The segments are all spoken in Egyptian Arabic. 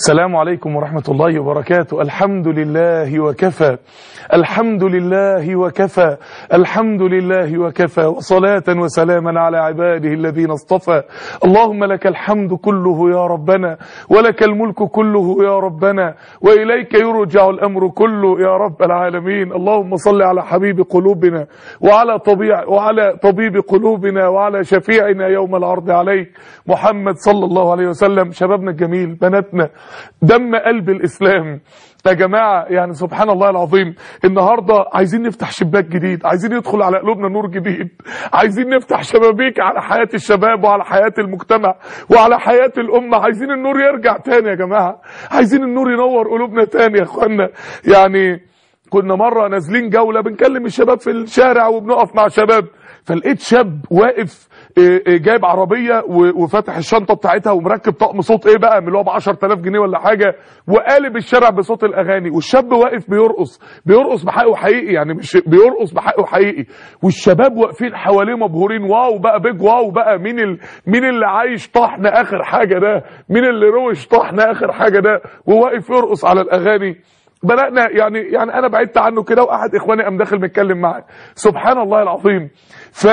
السلام عليكم ورحمة الله وبركاته الحمد لله وكفى الحمد لله وكفى الحمد لله وكفى وصلاة وسلاما على عباده الذين اصطفى اللهم لك الحمد كله يا ربنا ولك الملك كله يا ربنا وإليك يرجع الأمر كله يا رب العالمين اللهم صل على حبيب قلوبنا وعلى طبيع وعلى طبيب قلوبنا وعلى شفيعنا يوم العرض عليك محمد صلى الله عليه وسلم شبابنا الجميل بناتنا دم قلب الإسلام يا جماعة يعني سبحان الله العظيم النهاردة عايزين نفتح شباك جديد عايزين يدخل على قلوبنا نور جديد عايزين نفتح شبابيك على حياة الشباب وعلى حياة المجتمع وعلى حياة الأمة عايزين النور يرجع تاني يا جماعة عايزين النور ينور قلوبنا تاني يا اخوانا يعني كنا مرة نازلين جولة بنكلم الشباب في الشارع وبنقف مع شباب فلقيت شاب واقف جايب عربية وفاتح الشنطة بتاعتها ومركب طقم صوت ايه بقى من اللي هو ب 10000 جنيه ولا حاجة وقالب الشارع بصوت الاغاني والشاب واقف بيرقص بيرقص بحقه حقيقي يعني مش بيرقص بحقه حقيقي والشباب واقفين حواليه مبهورين واو بقى بيج واو بقى مين ال... مين اللي عايش طحن اخر حاجة ده مين اللي روش طحن اخر حاجة ده وواقف يرقص على الاغاني بدأنا يعني يعني انا بعدت عنه كده واحد اخواني قام داخل متكلم معاه سبحان الله العظيم ف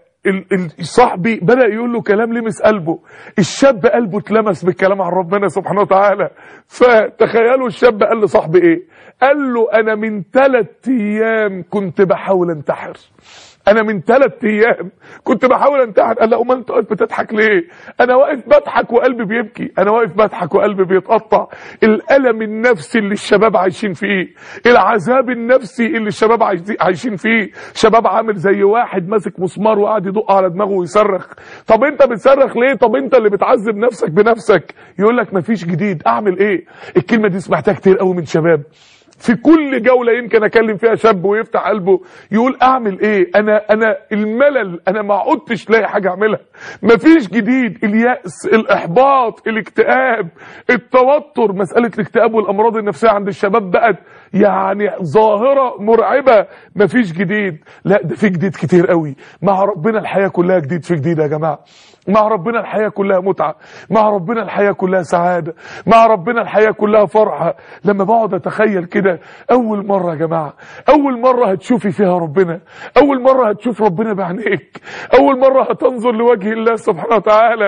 صاحبي بدأ يقول له كلام لمس قلبه الشاب قلبه اتلمس بالكلام عن ربنا سبحانه وتعالى فتخيلوا الشاب قال لصاحبي ايه قال له انا من ثلاث ايام كنت بحاول انتحر انا من ثلاث ايام كنت بحاول انتحر قال لا امال انت واقف بتضحك ليه انا واقف بضحك وقلبي بيبكي انا واقف بضحك وقلبي بيتقطع الالم النفسي اللي الشباب عايشين فيه العذاب النفسي اللي الشباب عايشين فيه شباب عامل زي واحد ماسك مسمار وقاعد يدق على دماغه ويصرخ طب انت بتصرخ ليه طب انت اللي بتعذب نفسك بنفسك يقول لك مفيش جديد اعمل ايه الكلمه دي سمعتها كتير قوي من شباب في كل جولة يمكن اكلم فيها شاب ويفتح قلبه يقول اعمل ايه انا انا الملل انا ما عدتش لاقي حاجة اعملها مفيش جديد اليأس الاحباط الاكتئاب التوتر مسألة الاكتئاب والامراض النفسية عند الشباب بقت يعني ظاهرة مرعبة مفيش جديد لا ده في جديد كتير قوي مع ربنا الحياة كلها جديد في جديد يا جماعة مع ربنا الحياة كلها متعة مع ربنا الحياة كلها سعادة مع ربنا الحياة كلها فرحة لما بقعد اتخيل كده اول مرة يا جماعة اول مرة هتشوفي فيها ربنا اول مرة هتشوف ربنا بعينيك اول مرة هتنظر لوجه الله سبحانه وتعالى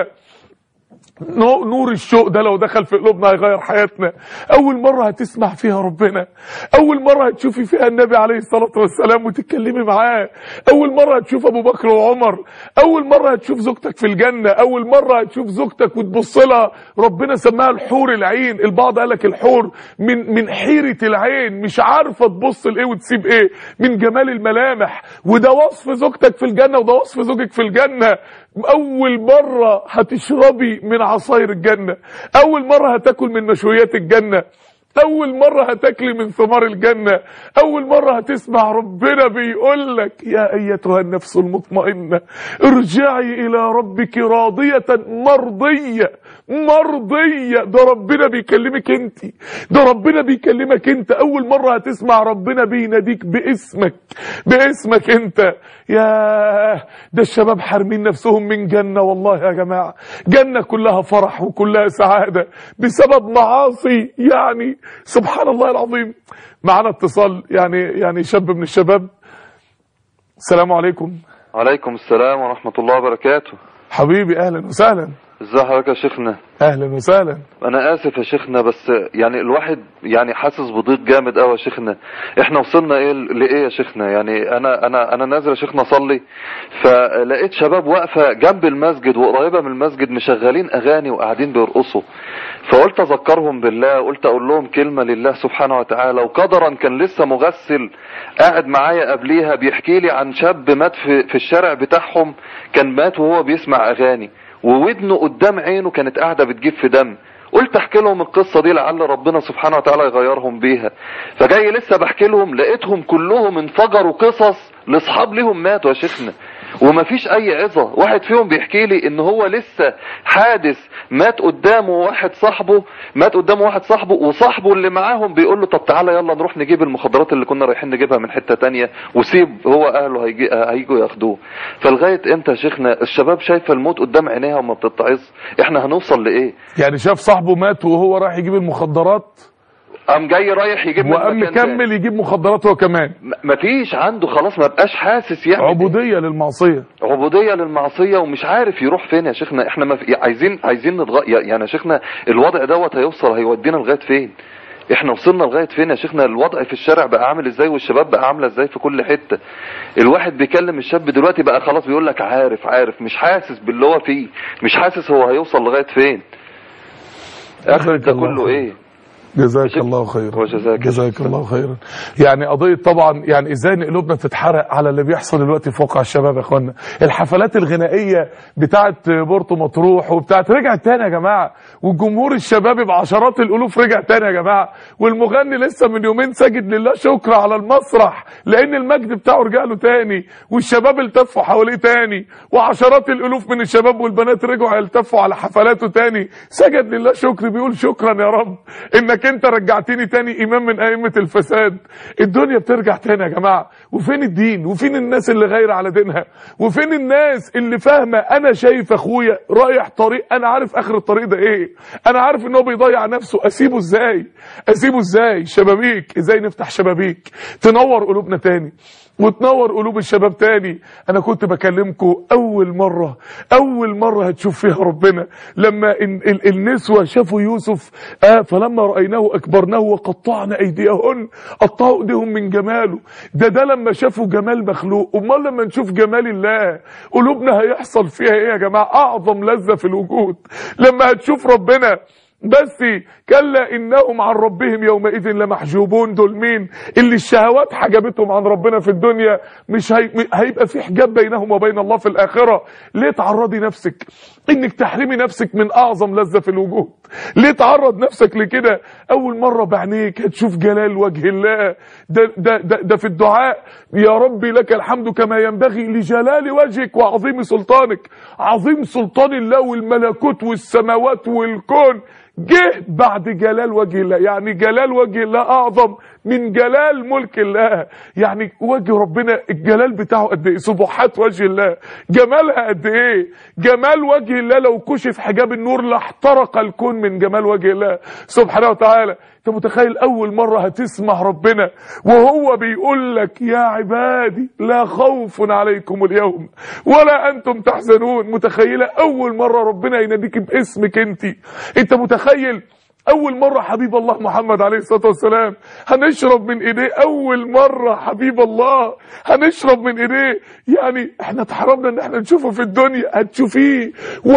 نور الشوق ده لو دخل في قلوبنا هيغير حياتنا اول مرة هتسمع فيها ربنا اول مرة هتشوفي فيها النبي عليه الصلاة والسلام وتتكلمي معاه اول مرة هتشوف ابو بكر وعمر اول مرة هتشوف زوجتك في الجنة اول مرة هتشوف زوجتك وتبص لها ربنا سماها الحور العين البعض قالك الحور من من حيرة العين مش عارفة تبص لايه وتسيب ايه من جمال الملامح وده وصف زوجتك في الجنة وده وصف زوجك في الجنة اول مرة هتشربي من عصاير الجنة اول مرة هتاكل من مشويات الجنة اول مرة هتاكلي من ثمار الجنة اول مرة هتسمع ربنا بيقول لك يا ايتها النفس المطمئنة ارجعي الى ربك راضية مرضية مرضية ده ربنا بيكلمك انت ده ربنا بيكلمك انت اول مرة هتسمع ربنا بيناديك باسمك باسمك انت يا ده الشباب حارمين نفسهم من جنة والله يا جماعة جنة كلها فرح وكلها سعادة بسبب معاصي يعني سبحان الله العظيم معنا اتصال يعني يعني شاب من الشباب السلام عليكم وعليكم السلام ورحمة الله وبركاته حبيبي اهلا وسهلا ازي حضرتك يا شيخنا اهلا وسهلا انا اسف يا شيخنا بس يعني الواحد يعني حاسس بضيق جامد قوي يا شيخنا احنا وصلنا ايه لايه يا شيخنا يعني انا انا انا نازل يا شيخنا اصلي فلقيت شباب واقفه جنب المسجد وقريبه من المسجد مشغلين اغاني وقاعدين بيرقصوا فقلت اذكرهم بالله قلت اقول لهم كلمه لله سبحانه وتعالى وقدرا كان لسه مغسل قاعد معايا قبليها بيحكي لي عن شاب مات في, في الشارع بتاعهم كان مات وهو بيسمع اغاني وودنه قدام عينه كانت قاعده بتجيب في دم قلت احكي لهم القصة دي لعل ربنا سبحانه وتعالى يغيرهم بيها فجاي لسه بحكي لهم لقيتهم كلهم انفجروا قصص لاصحاب ليهم ماتوا يا شيخنا ومفيش اي عظة واحد فيهم بيحكي لي ان هو لسه حادث مات قدامه واحد صاحبه مات قدامه واحد صاحبه وصاحبه اللي معاهم بيقول له طب تعالى يلا نروح نجيب المخدرات اللي كنا رايحين نجيبها من حتة تانية وسيب هو اهله هيجي هيجوا ياخدوه فلغاية امتى يا شيخنا الشباب شايفة الموت قدام عينيها وما بتتعظ احنا هنوصل لايه يعني شاف صاحبه مات وهو رايح يجيب المخدرات قام جاي رايح يجيب من وقام مكان تاني. مكمل يجيب مخدرات هو كمان م- مفيش عنده خلاص ما بقاش حاسس يعني عبودية للمعصية عبوديه للمعصيه ومش عارف يروح فين يا شيخنا احنا ما في... عايزين عايزين نتغ... يعني يا شيخنا الوضع دوت هيوصل هيودينا لغايه فين احنا وصلنا لغايه فين يا شيخنا الوضع في الشارع بقى عامل ازاي والشباب بقى عامله ازاي في كل حته الواحد بيكلم الشاب دلوقتي بقى خلاص بيقول لك عارف عارف مش حاسس باللي هو فيه مش حاسس هو هيوصل لغايه فين اخر جزاك ده الله كله خير. ايه جزاك شكرا. الله خيرا وجزاك جزاك الله خيرا يعني قضية طبعا يعني ازاي ان قلوبنا تتحرق على اللي بيحصل دلوقتي في واقع الشباب يا اخوانا الحفلات الغنائية بتاعت بورتو مطروح وبتاعت رجعت تاني يا جماعة والجمهور الشبابي بعشرات الالوف رجع تاني يا جماعة والمغني لسه من يومين ساجد لله شكر على المسرح لان المجد بتاعه رجع له تاني والشباب التفوا حواليه تاني وعشرات الالوف من الشباب والبنات رجعوا يلتفوا على حفلاته تاني سجد لله شكر بيقول شكرا يا رب انك انت رجعتني تاني امام من ائمه الفساد الدنيا بترجع تاني يا جماعه وفين الدين وفين الناس اللي غير على دينها وفين الناس اللي فاهمه انا شايف اخويا رايح طريق انا عارف اخر الطريق ده ايه انا عارف ان هو بيضيع نفسه اسيبه ازاي اسيبه ازاي شبابيك ازاي نفتح شبابيك تنور قلوبنا تاني وتنور قلوب الشباب تاني انا كنت بكلمكم اول مرة اول مرة هتشوف فيها ربنا لما ال ال النسوة شافوا يوسف آه فلما رأيناه اكبرناه وقطعنا ايديهن قطعوا ايديهم من جماله ده ده لما شافوا جمال مخلوق امال لما نشوف جمال الله قلوبنا هيحصل فيها ايه يا جماعة اعظم لذة في الوجود لما هتشوف ربنا بس كلا انهم عن ربهم يومئذ لمحجوبون دول مين اللي الشهوات حجبتهم عن ربنا في الدنيا مش هي... هيبقى في حجاب بينهم وبين الله في الاخره ليه تعرضي نفسك انك تحرمي نفسك من اعظم لذه في الوجود ليه تعرض نفسك لكده اول مره بعينيك هتشوف جلال وجه الله ده ده ده, ده في الدعاء يا ربي لك الحمد كما ينبغي لجلال وجهك وعظيم سلطانك عظيم سلطان الله والملكوت والسماوات والكون جه بعد جلال وجه الله يعني جلال وجه الله اعظم من جلال ملك الله يعني وجه ربنا الجلال بتاعه قد ايه سبحات وجه الله جمالها قد ايه جمال وجه الله لو كشف حجاب النور لاحترق الكون من جمال وجه الله سبحانه وتعالى انت متخيل اول مرة هتسمع ربنا وهو بيقول لك يا عبادي لا خوف عليكم اليوم ولا انتم تحزنون متخيلة اول مرة ربنا يناديك باسمك انت انت متخيل اول مرة حبيب الله محمد عليه الصلاة والسلام هنشرب من ايديه اول مرة حبيب الله هنشرب من ايديه يعني احنا اتحرمنا ان احنا نشوفه في الدنيا هتشوفيه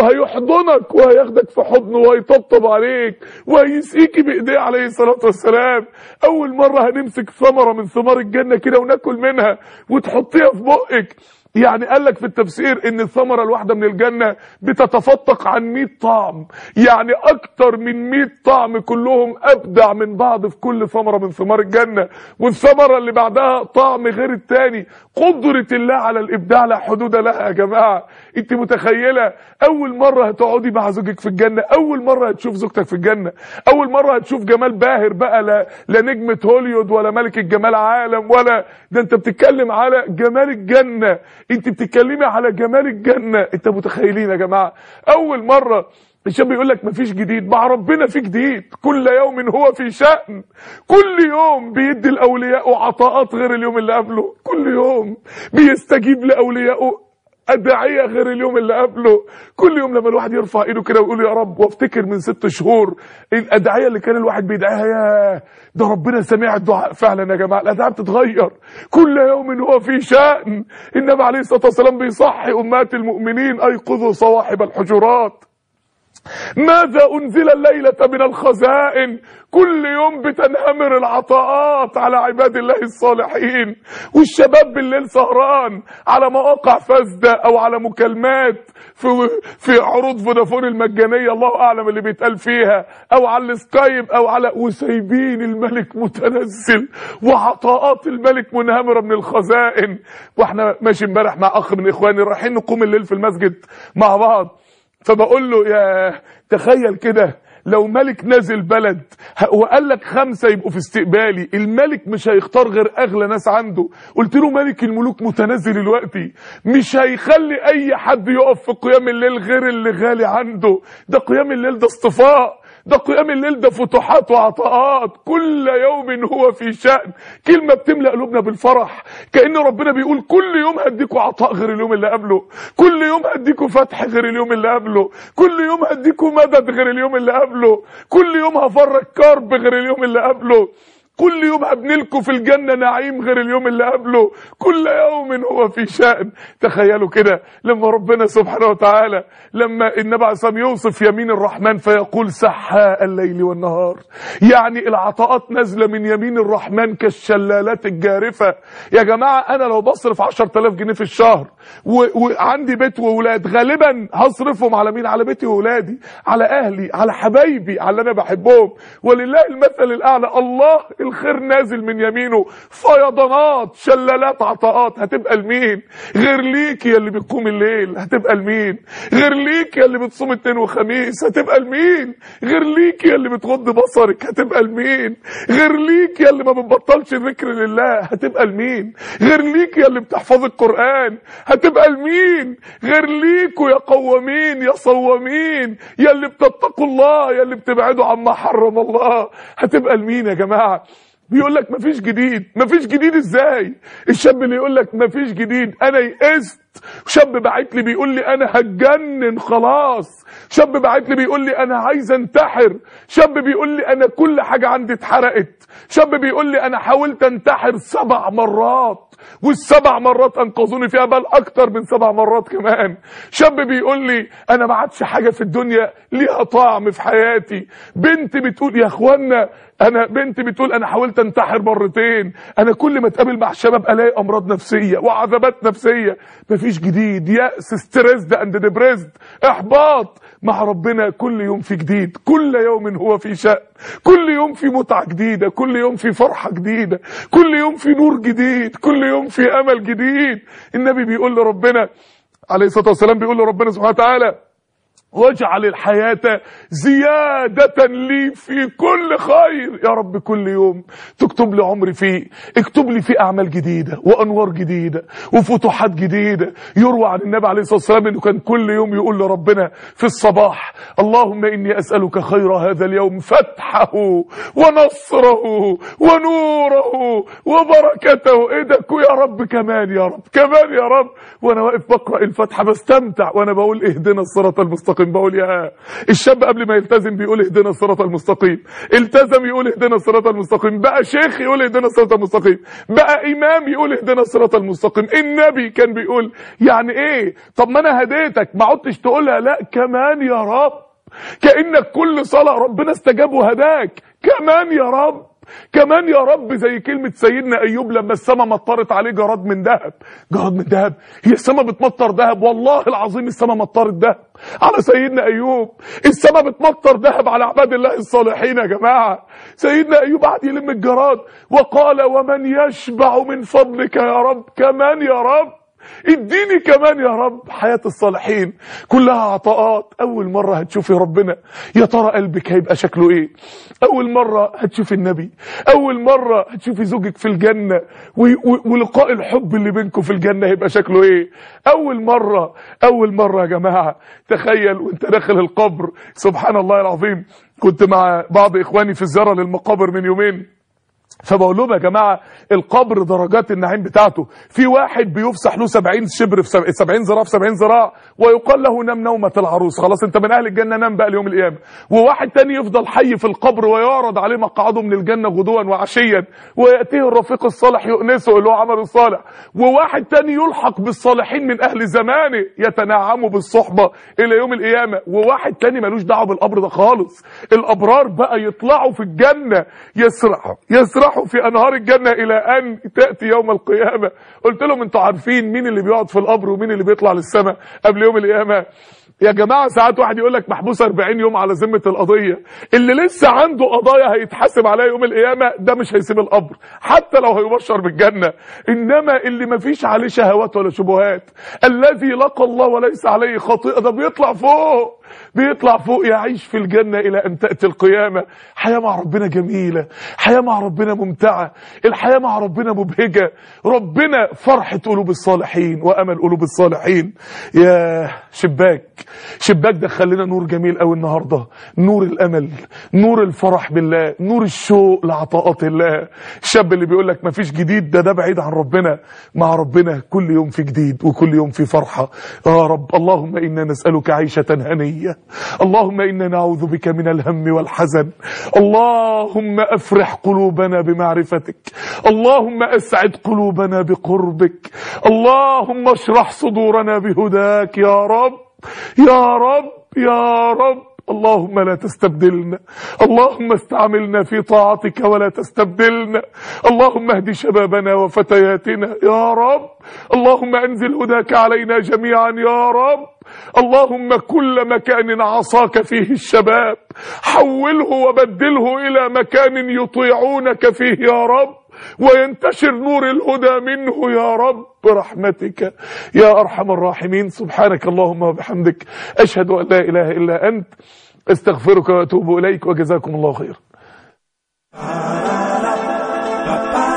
وهيحضنك وهياخدك في حضنه وهيطبطب عليك وهيسقيكي بايديه عليه الصلاة والسلام اول مرة هنمسك ثمرة من ثمار الجنة كده وناكل منها وتحطيها في بقك يعني قال لك في التفسير ان الثمرة الواحدة من الجنة بتتفتق عن 100 طعم يعني اكتر من 100 طعم كلهم ابدع من بعض في كل ثمرة من ثمار الجنة والثمرة اللي بعدها طعم غير التاني قدرة الله على الابداع لا حدود لها يا جماعة انت متخيلة اول مرة هتقعدي مع زوجك في الجنة اول مرة هتشوف زوجتك في الجنة اول مرة هتشوف جمال باهر بقى لا, لا نجمة هوليود ولا ملك الجمال عالم ولا ده انت بتتكلم على جمال الجنة انت بتتكلمي على جمال الجنة انت متخيلين يا جماعة اول مرة الشاب بيقول لك مفيش جديد مع ربنا في جديد كل يوم هو في شأن كل يوم بيدي الاولياء عطاءات غير اليوم اللي قبله كل يوم بيستجيب لاوليائه أدعية غير اليوم اللي قبله كل يوم لما الواحد يرفع ايده كده ويقول يا رب وافتكر من ست شهور الأدعية اللي كان الواحد بيدعيها يا ده ربنا سميع الدعاء فعلا يا جماعة الأدعية بتتغير كل يوم هو في شأن النبي عليه الصلاة والسلام بيصحي أمهات المؤمنين أيقظوا صواحب الحجرات ماذا أنزل الليلة من الخزائن كل يوم بتنهمر العطاءات على عباد الله الصالحين والشباب بالليل سهران على مواقع فاسدة أو على مكالمات في, في عروض فودافون المجانية الله أعلم اللي بيتقال فيها أو على السكايب أو على وسايبين الملك متنزل وعطاءات الملك منهمرة من الخزائن واحنا ماشي امبارح مع أخ من إخواني رايحين نقوم الليل في المسجد مع بعض فبقول له يا تخيل كده لو ملك نازل بلد وقال لك خمسة يبقوا في استقبالي الملك مش هيختار غير اغلى ناس عنده قلت له ملك الملوك متنزل دلوقتي مش هيخلي اي حد يقف في قيام الليل غير اللي غالي عنده ده قيام الليل ده اصطفاء ده قيام الليل ده فتوحات وعطاءات كل يوم هو في شأن كلمة بتملأ قلوبنا بالفرح كأن ربنا بيقول كل يوم هديكوا عطاء غير اليوم اللي قبله كل يوم هديكوا فتح غير اليوم اللي قبله كل يوم هديكوا مدد غير اليوم اللي قبله كل يوم هفرج كرب غير اليوم اللي قبله كل يوم هبنلكوا في الجنة نعيم غير اليوم اللي قبله كل يوم هو في شأن تخيلوا كده لما ربنا سبحانه وتعالى لما النبي عليه الصلاة يوصف يمين الرحمن فيقول سحاء الليل والنهار يعني العطاءات نازلة من يمين الرحمن كالشلالات الجارفة يا جماعة أنا لو بصرف 10000 جنيه في الشهر و... وعندي بيت وولاد غالبا هصرفهم على مين على بيتي وولادي على أهلي على حبايبي على اللي أنا بحبهم ولله المثل الأعلى الله الخير نازل من يمينه فيضانات شلالات عطاءات هتبقى لمين غير ليك يا اللي بتقوم الليل هتبقى لمين غير ليك يا اللي بتصوم اثنين وخميس هتبقى لمين غير ليك يا اللي بتغض بصرك هتبقى لمين غير ليك يا اللي ما بتبطلش ذكر لله هتبقى لمين غير ليك يا اللي بتحفظ القرآن هتبقى لمين غير ليكوا يا قوامين يا صوامين يا اللي بتتقوا الله يا اللي بتبعدوا عما حرم الله هتبقى لمين يا جماعه بيقول لك مفيش جديد مفيش جديد ازاي الشاب اللي يقول لك مفيش جديد انا يئست شاب بعت لي بيقول لي انا هتجنن خلاص شاب بعت لي بيقول لي انا عايز انتحر شاب بيقول لي انا كل حاجه عندي اتحرقت شاب بيقول لي انا حاولت انتحر سبع مرات والسبع مرات انقذوني فيها بل اكتر من سبع مرات كمان شاب بيقول لي انا ما عادش حاجه في الدنيا ليها طعم في حياتي بنت بتقول يا اخوانا انا بنت بتقول انا حاولت انتحر مرتين انا كل ما اتقابل مع الشباب الاقي امراض نفسيه وعذابات نفسيه مفيش جديد يأس ستريسد اند ديبريسد احباط مع ربنا كل يوم في جديد كل يوم هو في شأن كل يوم في متعة جديدة كل يوم في فرحة جديدة كل يوم في نور جديد كل يوم في امل جديد النبي بيقول لربنا عليه الصلاة والسلام بيقول لربنا سبحانه وتعالى واجعل الحياة زيادة لي في كل خير يا رب كل يوم تكتب لي عمري فيه اكتب لي فيه أعمال جديدة وأنوار جديدة وفتوحات جديدة يروى عن النبي عليه الصلاة والسلام أنه كان كل يوم يقول لربنا في الصباح اللهم إني أسألك خير هذا اليوم فتحه ونصره ونوره وبركته ايه ده يا رب كمان يا رب كمان يا رب وانا واقف بقرا الفاتحه بستمتع وانا بقول اهدنا الصراط المستقيم بقول يا الشاب قبل ما يلتزم بيقول اهدنا الصراط المستقيم التزم يقول اهدنا الصراط المستقيم بقى شيخ يقول اهدنا الصراط المستقيم بقى امام يقول اهدنا الصراط المستقيم النبي كان بيقول يعني ايه طب ما انا هديتك ما عدتش تقولها لا كمان يا رب كانك كل صلاه ربنا استجاب وهداك كمان يا رب كمان يا رب زي كلمة سيدنا أيوب لما السماء مطرت عليه جراد من ذهب جراد من ذهب هي السماء بتمطر ذهب والله العظيم السماء مطرت ذهب على سيدنا أيوب السماء بتمطر ذهب على عباد الله الصالحين يا جماعة سيدنا أيوب قعد يلم الجراد وقال ومن يشبع من فضلك يا رب كمان يا رب اديني كمان يا رب حياة الصالحين كلها عطاءات اول مرة هتشوفي ربنا يا ترى قلبك هيبقى شكله ايه اول مرة هتشوفي النبي اول مرة هتشوفي زوجك في الجنة ولقاء الحب اللي بينكم في الجنة هيبقى شكله ايه اول مرة اول مرة يا جماعة تخيل وانت داخل القبر سبحان الله العظيم كنت مع بعض اخواني في الزيارة للمقابر من يومين فبقول لهم يا جماعه القبر درجات النعيم بتاعته في واحد بيفسح له 70 شبر في 70 ذراع في 70 ذراع ويقال له نام نومه العروس خلاص انت من اهل الجنه نام بقى ليوم القيامه وواحد تاني يفضل حي في القبر ويعرض عليه مقعده من الجنه غدوا وعشيا وياتيه الرفيق الصالح يؤنسه اللي هو عمله الصالح وواحد تاني يلحق بالصالحين من اهل زمانه يتنعموا بالصحبه الى يوم القيامه وواحد تاني ملوش دعوه بالقبر ده خالص الابرار بقى يطلعوا في الجنه يسرحوا يسرحوا في انهار الجنه الى ان تاتي يوم القيامه قلت لهم انتوا عارفين مين اللي بيقعد في القبر ومين اللي بيطلع للسماء قبل يوم القيامه يا جماعه ساعات واحد يقول لك محبوس 40 يوم على ذمه القضيه اللي لسه عنده قضايا هيتحاسب عليها يوم القيامه ده مش هيسيب القبر حتى لو هيبشر بالجنه انما اللي ما فيش عليه شهوات ولا شبهات الذي لقى الله وليس عليه خطيئه ده بيطلع فوق بيطلع فوق يعيش في الجنة إلى أن تأتي القيامة حياة مع ربنا جميلة حياة مع ربنا ممتعة الحياة مع ربنا مبهجة ربنا فرحة قلوب الصالحين وأمل قلوب الصالحين يا شباك شباك دخل لنا نور جميل قوي النهاردة نور الأمل نور الفرح بالله نور الشوق لعطاءات الله الشاب اللي بيقول لك مفيش جديد ده ده بعيد عن ربنا مع ربنا كل يوم في جديد وكل يوم في فرحة يا رب اللهم إنا نسألك عيشة هنية اللهم إنا نعوذ بك من الهم والحزن اللهم أفرح قلوبنا بمعرفتك اللهم أسعد قلوبنا بقربك اللهم اشرح صدورنا بهداك يا رب يا رب يا رب اللهم لا تستبدلنا اللهم استعملنا في طاعتك ولا تستبدلنا اللهم اهد شبابنا وفتياتنا يا رب اللهم انزل هداك علينا جميعا يا رب اللهم كل مكان عصاك فيه الشباب حوله وبدله الى مكان يطيعونك فيه يا رب وينتشر نور الهدى منه يا رب برحمتك يا ارحم الراحمين سبحانك اللهم وبحمدك اشهد ان لا اله الا انت استغفرك واتوب اليك وجزاكم الله خيرا